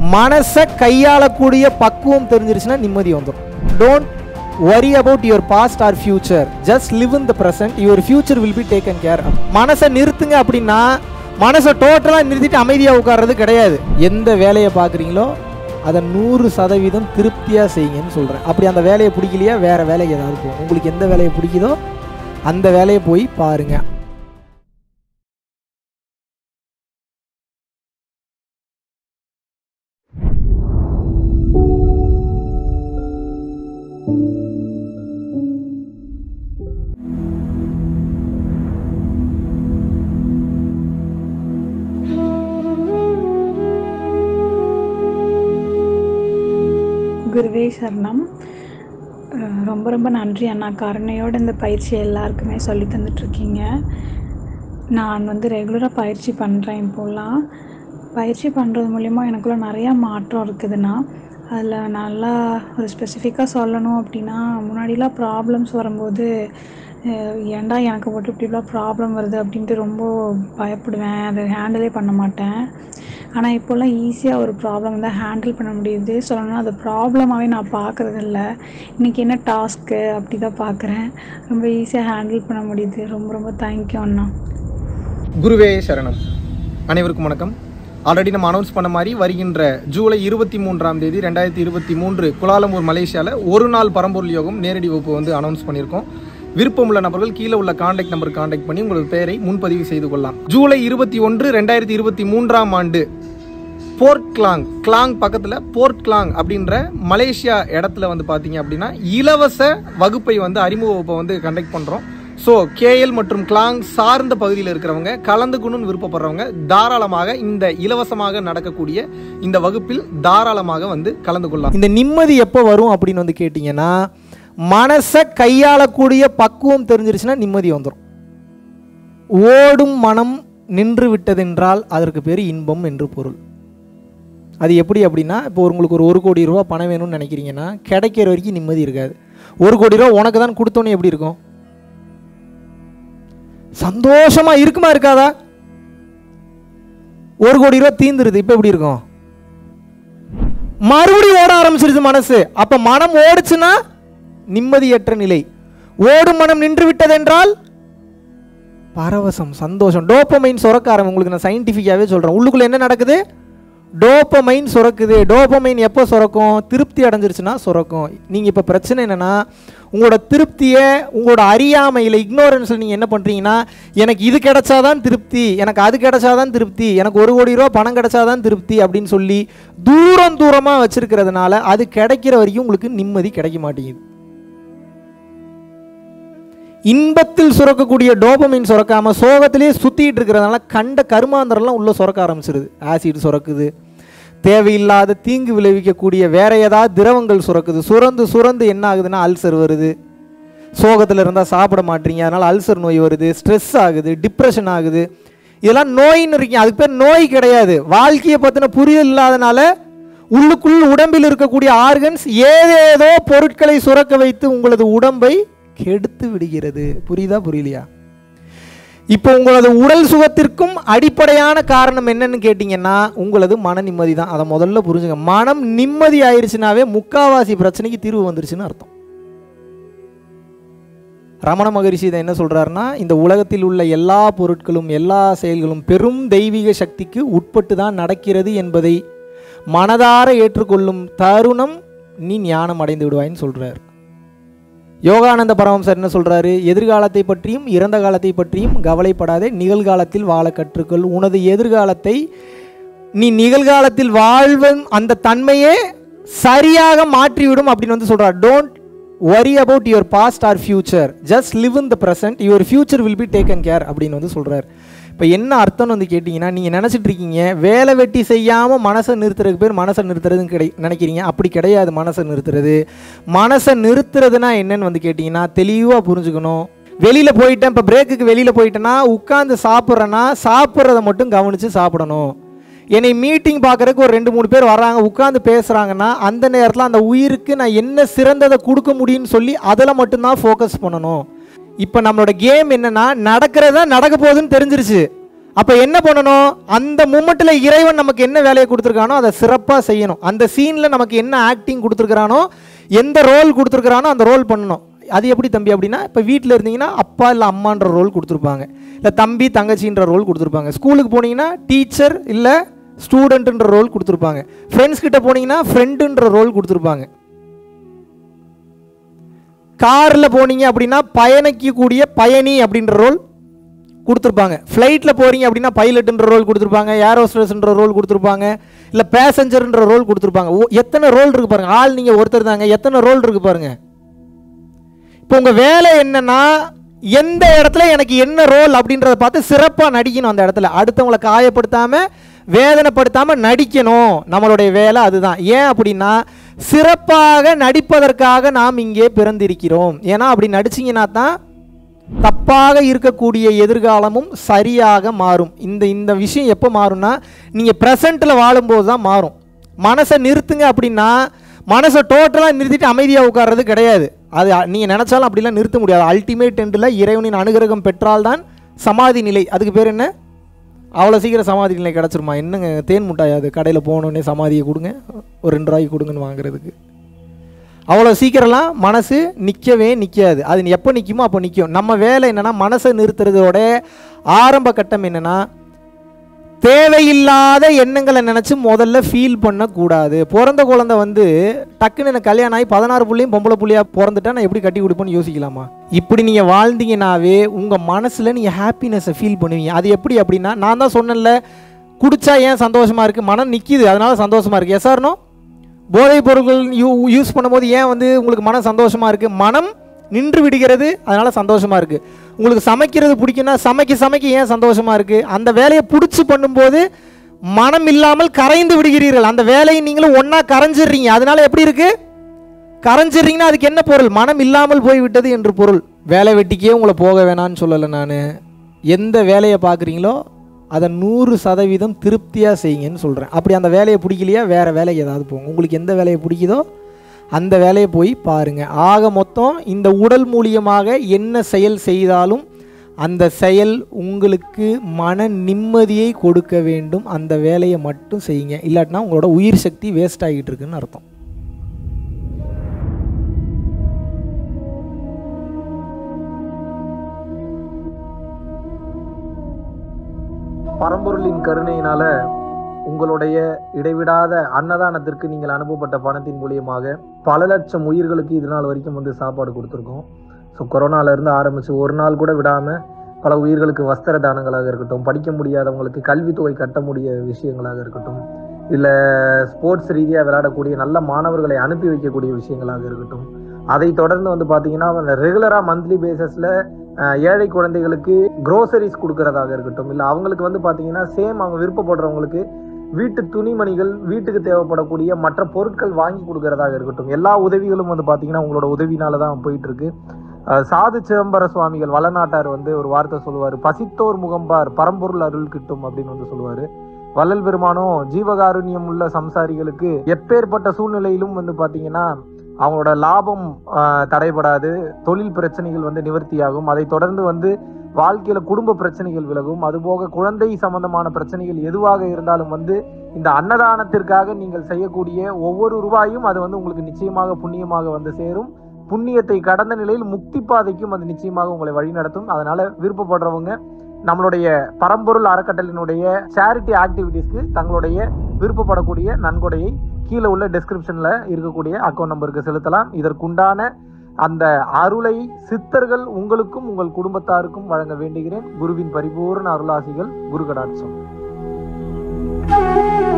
மனசை கையாளக்கூடிய பக்குவம் தெரிஞ்சிருச்சுன்னா நிம்மதி வந்துடும் don't worry about your past or future just live in the present your future will be taken care of மனசை நிறுத்துங்க அப்படின்னா மனசை டோட்டலாக நிறுத்திட்டு அமைதியாக உட்கார்றது கிடையாது எந்த வேலையை பார்க்குறீங்களோ அதை நூறு சதவீதம் திருப்தியாக செய்யுங்கன்னு சொல்கிறேன் அப்படி அந்த வேலையை பிடிக்கலையா வேறு வேலைக்கு ஏதாவது போகும் உங்களுக்கு எந்த வேலையை பிடிக்குதோ அந்த வேலையை போய் பாருங்கள் குருவே சரணம் அஹ் ரொம்ப ரொம்ப நன்றி அண்ணா கருணையோட இந்த பயிற்சியை எல்லாருக்குமே சொல்லி தந்துட்டுருக்கீங்க நான் வந்து ரெகுலராக பயிற்சி பண்ணுறேன் இப்போலாம் பயிற்சி பண்ணுறது மூலிமா எனக்குள்ள நிறையா மாற்றம் இருக்குதுண்ணா அதில் நல்லா ஒரு ஸ்பெசிஃபிக்காக சொல்லணும் அப்படின்னா முன்னாடிலாம் ப்ராப்ளம்ஸ் வரும்போது அஹ் ஏன்டா எனக்கு மட்டும் இப்படிலாம் ப்ராப்ளம் வருது அப்படின்ட்டு ரொம்ப பயப்படுவேன் அதை ஹேண்டிலே பண்ண மாட்டேன் ஆனால் இப்போல்லாம் ஈஸியாக ஒரு ப்ராப்ளம் வந்து ஹேண்டில் பண்ண முடியுது சொல்லணும்னா அது ப்ராப்ளமாகவே நான் பார்க்குறது இல்லை இன்றைக்கி என்ன டாஸ்க்கு அப்படி தான் பார்க்குறேன் ரொம்ப ஈஸியாக ஹேண்டில் பண்ண முடியுது ரொம்ப ரொம்ப தேங்க்யூ அண்ணா குருவே சரணம் அனைவருக்கும் வணக்கம் ஆல்ரெடி நம்ம அனௌன்ஸ் பண்ண மாதிரி வருகின்ற ஜூலை இருபத்தி மூன்றாம் தேதி ரெண்டாயிரத்தி இருபத்தி மூன்று குலாலம்பூர் மலேசியாவில் ஒரு நாள் பரம்பொருள் யோகம் நேரடி வகுப்பு வந்து அனௌன்ஸ் பண்ணியிருக்கோம் விருப்பமுள்ள நபர்கள் கீழே உள்ள காண்டாக்ட் நம்பர் காண்டாக்ட் பண்ணி உங்களது பெயரை முன்பதிவு செய்து கொள்ளலாம் ஜூலை இருபத்தி ஒன்று ரெண்டாயிரத்தி இருபத்தி மூன்றாம் ஆண்டு போர்ட் கிளாங் கிளாங் பக்கத்தில் போர்ட் கிளாங் அப்படின்ற மலேசியா இடத்துல வந்து பார்த்தீங்க அப்படின்னா இலவச வகுப்பை வந்து அறிமுக வகுப்பை வந்து கண்டக்ட் பண்ணுறோம் ஸோ கேஎல் மற்றும் கிளாங் சார்ந்த பகுதியில் இருக்கிறவங்க கலந்துக்கணும்னு விருப்பப்படுறவங்க தாராளமாக இந்த இலவசமாக நடக்கக்கூடிய இந்த வகுப்பில் தாராளமாக வந்து கலந்து கொள்ளலாம் இந்த நிம்மதி எப்போ வரும் அப்படின்னு வந்து கேட்டிங்கன்னா மனசை கையாளக்கூடிய பக்குவம் தெரிஞ்சிருச்சுன்னா நிம்மதி வந்துடும் ஓடும் மனம் நின்று விட்டதென்றால் அதற்கு பேர் இன்பம் என்று பொருள் அது எப்படி அப்படின்னா இப்போ உங்களுக்கு ஒரு ஒரு கோடி ரூபா பணம் வேணும்னு நினைக்கிறீங்கன்னா கிடைக்கிற வரைக்கும் நிம்மதி இருக்காது ஒரு கோடி ரூபா உனக்கு தான் கொடுத்தோன்னே எப்படி இருக்கும் சந்தோஷமா இருக்குமா இருக்காதா ஒரு கோடி ரூபா தீந்துருது இப்போ எப்படி இருக்கும் மறுபடியும் ஓட ஆரம்பிச்சிருச்சு மனசு அப்ப மனம் ஓடுச்சுன்னா நிம்மதியற்ற நிலை ஓடும் மனம் நின்று விட்டதென்றால் பரவசம் சந்தோஷம் டோப்பமைன் சுரக்க ஆரம்பி உங்களுக்கு நான் சயின்டிஃபிக்காகவே சொல்கிறேன் உள்ளுக்குள்ளே என்ன நடக்குது டோப்பமைன் சுரக்குது டோப்பமைன் எப்போ சுரக்கும் திருப்தி அடைஞ்சிருச்சுன்னா சுரக்கும் நீங்கள் இப்போ பிரச்சனை என்னென்னா உங்களோட திருப்தியை உங்களோட அறியாமையில் இக்னோரன்ஸில் நீங்கள் என்ன பண்ணுறீங்கன்னா எனக்கு இது கிடைச்சாதான் திருப்தி எனக்கு அது கிடைச்சாதான் திருப்தி எனக்கு ஒரு கோடி ரூபா பணம் கிடைச்சாதான் திருப்தி அப்படின்னு சொல்லி தூரம் தூரமாக வச்சிருக்கிறதுனால அது கிடைக்கிற வரைக்கும் உங்களுக்கு நிம்மதி கிடைக்க மாட்டேங்குது இன்பத்தில் சுரக்கக்கூடிய டோபமின் சுரக்காம சோகத்திலேயே சுத்திட்டு இருக்கிறதுனால கண்ட கருமாந்திரம்லாம் உள்ள சுரக்க ஆரம்பிச்சிருது ஆசிட் சுரக்குது தேவையில்லாத தீங்கு விளைவிக்கக்கூடிய வேற ஏதாவது திரவங்கள் சுரக்குது சுரந்து சுரந்து என்ன ஆகுதுன்னா அல்சர் வருது சோகத்தில் இருந்தால் சாப்பிட மாட்டீங்க அதனால் அல்சர் நோய் வருது ஸ்ட்ரெஸ் ஆகுது டிப்ரெஷன் ஆகுது இதெல்லாம் நோயின்னு இருக்கீங்க அதுக்கு பேர் நோய் கிடையாது வாழ்க்கையை பற்றின புரிதல் இல்லாதனால உள்ளுக்குள் உடம்பில் இருக்கக்கூடிய ஆர்கன்ஸ் ஏதேதோ பொருட்களை சுரக்க வைத்து உங்களது உடம்பை கெடுத்து விடுகிறது புரியுதா புரியலையா இப்போ உங்களது உடல் சுகத்திற்கும் அடிப்படையான காரணம் என்னன்னு கேட்டிங்கன்னா உங்களது மன நிம்மதி தான் அதை முதல்ல புரிஞ்சுங்க மனம் நிம்மதி ஆயிடுச்சுனாவே முக்காவாசி பிரச்சனைக்கு தீர்வு வந்துருச்சுன்னு அர்த்தம் ரமண மகரிஷி இதை என்ன சொல்றாருன்னா இந்த உலகத்தில் உள்ள எல்லா பொருட்களும் எல்லா செயல்களும் பெரும் தெய்வீக சக்திக்கு உட்பட்டு தான் நடக்கிறது என்பதை மனதார ஏற்றுக்கொள்ளும் தருணம் நீ ஞானம் அடைந்து விடுவாய்ன்னு சொல்றார் யோகானந்த பரமம்சர் என்ன சொல்றாரு எதிர்காலத்தை பற்றியும் இறந்த காலத்தை பற்றியும் கவலைப்படாதே நிகழ்காலத்தில் வாழ கற்றுக்கொள் உனது எதிர்காலத்தை நீ நிகழ்காலத்தில் வாழ்வன் அந்த தன்மையே சரியாக மாற்றிவிடும் அப்படின்னு வந்து சொல்றார் don't worry about your past or future just live in the present your future will be taken care அப்படின்னு வந்து சொல்றார் இப்போ என்ன அர்த்தம்னு வந்து கேட்டிங்கன்னா நீங்கள் நினச்சிட்டு இருக்கீங்க வேலை வெட்டி செய்யாமல் மனசை நிறுத்துறதுக்கு பேர் மனசை நிறுத்துறதுன்னு கிடை நினைக்கிறீங்க அப்படி கிடையாது மனசை நிறுத்துறது மனசை நிறுத்துறதுனா என்னன்னு வந்து கேட்டிங்கன்னா தெளிவாக புரிஞ்சுக்கணும் வெளியில் போயிட்டேன் இப்போ பிரேக்குக்கு வெளியில் போயிட்டேன்னா உட்காந்து சாப்பிட்றேன்னா சாப்பிட்றத மட்டும் கவனித்து சாப்பிடணும் என்னை மீட்டிங் பார்க்குறதுக்கு ஒரு ரெண்டு மூணு பேர் வராங்க உட்காந்து பேசுகிறாங்கன்னா அந்த நேரத்தில் அந்த உயிருக்கு நான் என்ன சிறந்ததை கொடுக்க முடியும்னு சொல்லி அதில் மட்டும்தான் ஃபோக்கஸ் பண்ணணும் இப்போ நம்மளோட கேம் என்னன்னா நடக்கிறதா நடக்க போகுதுன்னு தெரிஞ்சிருச்சு அப்போ என்ன பண்ணணும் அந்த மூமெண்ட்டில் இறைவன் நமக்கு என்ன வேலையை கொடுத்துருக்கானோ அதை சிறப்பாக செய்யணும் அந்த சீனில் நமக்கு என்ன ஆக்டிங் கொடுத்துருக்கானோ எந்த ரோல் கொடுத்துருக்கானோ அந்த ரோல் பண்ணணும் அது எப்படி தம்பி அப்படின்னா இப்போ வீட்டில் இருந்தீங்கன்னா அப்பா இல்லை அம்மான்ற ரோல் கொடுத்துருப்பாங்க இல்லை தம்பி தங்கச்சின்ற ரோல் கொடுத்துருப்பாங்க ஸ்கூலுக்கு போனீங்கன்னா டீச்சர் இல்லை ஸ்டூடெண்ட்டுன்ற ரோல் கொடுத்துருப்பாங்க ஃப்ரெண்ட்ஸ் கிட்ட போனீங்கன்னா ஃப்ரெண்டுன்ற ரோல் கொடுத்துருப்பாங்க காரில் போனீங்க அப்படின்னா பயணிக்கக்கூடிய பயணி அப்படின்ற ரோல் கொடுத்துருப்பாங்க ஃப்ளைட்டில் போகிறீங்க அப்படின்னா பைலட்டுன்ற ரோல் கொடுத்துருப்பாங்க ஏர் ஹோஸ்டர்ஸ்ன்ற ரோல் கொடுத்துருப்பாங்க இல்லை பேசஞ்சர்ன்ற ரோல் கொடுத்துருப்பாங்க ஓ எத்தனை ரோல் இருக்கு பாருங்க ஆள் நீங்கள் ஒருத்தர் தாங்க எத்தனை ரோல் இருக்கு பாருங்க இப்போ உங்கள் வேலை என்னன்னா எந்த இடத்துல எனக்கு என்ன ரோல் அப்படின்றத பார்த்து சிறப்பாக நடிக்கணும் அந்த இடத்துல அடுத்தவங்களை காயப்படுத்தாமல் வேதனைப்படுத்தாமல் நடிக்கணும் நம்மளுடைய வேலை அதுதான் ஏன் அப்படின்னா சிறப்பாக நடிப்பதற்காக நாம் இங்கே பிறந்திருக்கிறோம் ஏன்னா அப்படி நடிச்சிங்கன்னா தான் தப்பாக இருக்கக்கூடிய எதிர்காலமும் சரியாக மாறும் இந்த இந்த விஷயம் எப்போ மாறும்னா நீங்கள் ப்ரெசண்ட்டில் வாழும்போது தான் மாறும் மனசை நிறுத்துங்க அப்படின்னா மனசை டோட்டலாக நிறுத்திட்டு அமைதியாக உட்கார்றது கிடையாது அது நீங்கள் நினச்சாலும் அப்படிலாம் நிறுத்த முடியாது அல்டிமேட் எண்டில் இறைவனின் அனுகிரகம் பெற்றால்தான் சமாதி நிலை அதுக்கு பேர் என்ன அவ்வளோ சீக்கிரம் சமாதி நிலை கிடச்சிருமா என்னங்க தேன் முட்டாய் அது கடையில் போனோடனே சமாதியை கொடுங்க ஒரு ரெண்டு ரூபாய்க்கு கொடுங்கன்னு வாங்குறதுக்கு அவ்வளோ சீக்கிரம்லாம் மனசு நிற்கவே நிற்காது அது எப்போ நிற்குமோ அப்போ நிற்கும் நம்ம வேலை என்னென்னா மனசை நிறுத்துறதோட ஆரம்ப கட்டம் என்னென்னா தேவையில்லாத எண்ணங்களை நினச்சி முதல்ல ஃபீல் பண்ணக்கூடாது பிறந்த குழந்தை வந்து டக்குன்னு எனக்கு கல்யாணம் ஆகி பதினாறு புள்ளையும் பொம்பளை புள்ளையாக பிறந்துட்டா நான் எப்படி கட்டி கொடுப்பேன்னு யோசிக்கலாமா இப்படி நீங்கள் வாழ்ந்தீங்கன்னாவே உங்கள் மனசில் நீங்கள் ஹாப்பினஸை ஃபீல் பண்ணுவீங்க அது எப்படி அப்படின்னா நான் தான் சொன்னேன்ல குடிச்சா ஏன் சந்தோஷமாக இருக்குது மனம் நிற்கிது அதனால சந்தோஷமாக இருக்குது எஸ்ஆர்னோ போதைப் பொருட்கள் யூ யூஸ் பண்ணும்போது ஏன் வந்து உங்களுக்கு மனம் சந்தோஷமாக இருக்குது மனம் நின்று விடுகிறது அதனால் சந்தோஷமாக இருக்குது உங்களுக்கு சமைக்கிறது பிடிக்குன்னா சமைக்க சமைக்க ஏன் சந்தோஷமாக இருக்குது அந்த வேலையை பிடிச்சி பண்ணும்போது மனம் இல்லாமல் கரைந்து விடுகிறீர்கள் அந்த வேலையை நீங்களும் ஒன்றா கரைஞ்சிடுறீங்க அதனால எப்படி இருக்குது கரைஞ்சிடுறீங்கன்னா அதுக்கு என்ன பொருள் மனம் இல்லாமல் போய்விட்டது என்று பொருள் வேலை வெட்டிக்கே உங்களை போக வேணான்னு சொல்லலை நான் எந்த வேலையை பார்க்குறீங்களோ அதை நூறு சதவீதம் திருப்தியாக செய்யுங்கன்னு சொல்கிறேன் அப்படி அந்த வேலையை பிடிக்கலையா வேறு வேலைக்கு ஏதாவது போங்க உங்களுக்கு எந்த வேலையை பிடிக்குதோ அந்த வேலையை போய் பாருங்கள் ஆக மொத்தம் இந்த உடல் மூலியமாக என்ன செயல் செய்தாலும் அந்த செயல் உங்களுக்கு மன நிம்மதியை கொடுக்க வேண்டும் அந்த வேலையை மட்டும் செய்யுங்க இல்லாட்டினா உங்களோட உயிர் சக்தி வேஸ்ட் ஆகிட்டு இருக்குன்னு அர்த்தம் பரம்பொருளின் கருணையினால உங்களுடைய இடைவிடாத அன்னதானத்திற்கு நீங்கள் அனுப்பப்பட்ட பணத்தின் மூலியமாக பல லட்சம் உயிர்களுக்கு இது நாள் வரைக்கும் வந்து சாப்பாடு கொடுத்துருக்கோம் ஸோ கொரோனால இருந்து ஆரம்பிச்சு ஒரு நாள் கூட விடாம பல உயிர்களுக்கு வஸ்திர தானங்களாக இருக்கட்டும் படிக்க முடியாதவங்களுக்கு கல்வித்தொகை கட்ட முடிய விஷயங்களாக இருக்கட்டும் இல்லை ஸ்போர்ட்ஸ் ரீதியாக விளையாடக்கூடிய நல்ல மாணவர்களை அனுப்பி வைக்கக்கூடிய விஷயங்களாக இருக்கட்டும் அதை தொடர்ந்து வந்து பார்த்தீங்கன்னா ரெகுலராக மந்த்லி பேசிஸில் ஏழை குழந்தைகளுக்கு க்ரோசரிஸ் கொடுக்கறதாக இருக்கட்டும் இல்லை அவங்களுக்கு வந்து பார்த்தீங்கன்னா சேம் அவங்க விருப்பப்படுறவங்களுக்கு வீட்டு துணிமணிகள் வீட்டுக்கு தேவைப்படக்கூடிய மற்ற பொருட்கள் வாங்கி கொடுக்கறதாக இருக்கட்டும் எல்லா உதவிகளும் வந்து பார்த்தீங்கன்னா உங்களோட உதவினால தான் போயிட்டு இருக்கு அஹ் சாது சிதம்பர சுவாமிகள் வளநாட்டார் வந்து ஒரு வார்த்தை சொல்லுவார் பசித்தோர் முகம்பார் பரம்பொருள் அருள் கிட்டும் அப்படின்னு வந்து சொல்லுவாரு வள்ளல் பெருமானும் ஜீவகாருண்யம் உள்ள சம்சாரிகளுக்கு எப்பேற்பட்ட சூழ்நிலையிலும் வந்து பார்த்தீங்கன்னா அவங்களோட லாபம் ஆஹ், தடைபடாது தொழில் பிரச்சனைகள் வந்து நிவர்த்தியாகும் அதை தொடர்ந்து வந்து வாழ்க்கையில குடும்ப பிரச்சனைகள் விலகும் அதுபோக குழந்தை சம்பந்தமான பிரச்சனைகள் எதுவாக இருந்தாலும் வந்து இந்த அன்னதானத்திற்காக நீங்கள் செய்யக்கூடிய ஒவ்வொரு ரூபாயும் அது வந்து உங்களுக்கு நிச்சயமாக புண்ணியமாக வந்து சேரும் புண்ணியத்தை கடந்த நிலையில் முக்தி பாதைக்கும் அது நிச்சயமாக உங்களை வழிநடத்தும் அதனால விருப்பப்படுறவங்க நம்மளுடைய பரம்பொருள் அறக்கட்டளினுடைய சேரிட்டி ஆக்டிவிட்டீஸ்க்கு தங்களுடைய விருப்பப்படக்கூடிய நன்கொடையை கீழே உள்ள டெஸ்கிரிப்ஷன்ல இருக்கக்கூடிய அக்கௌண்ட் நம்பருக்கு செலுத்தலாம் இதற்குண்டான அந்த அருளை சித்தர்கள் உங்களுக்கும் உங்கள் குடும்பத்தாருக்கும் வழங்க வேண்டுகிறேன் குருவின் பரிபூர்ண அருளாசிகள் குரு கடாட்சம்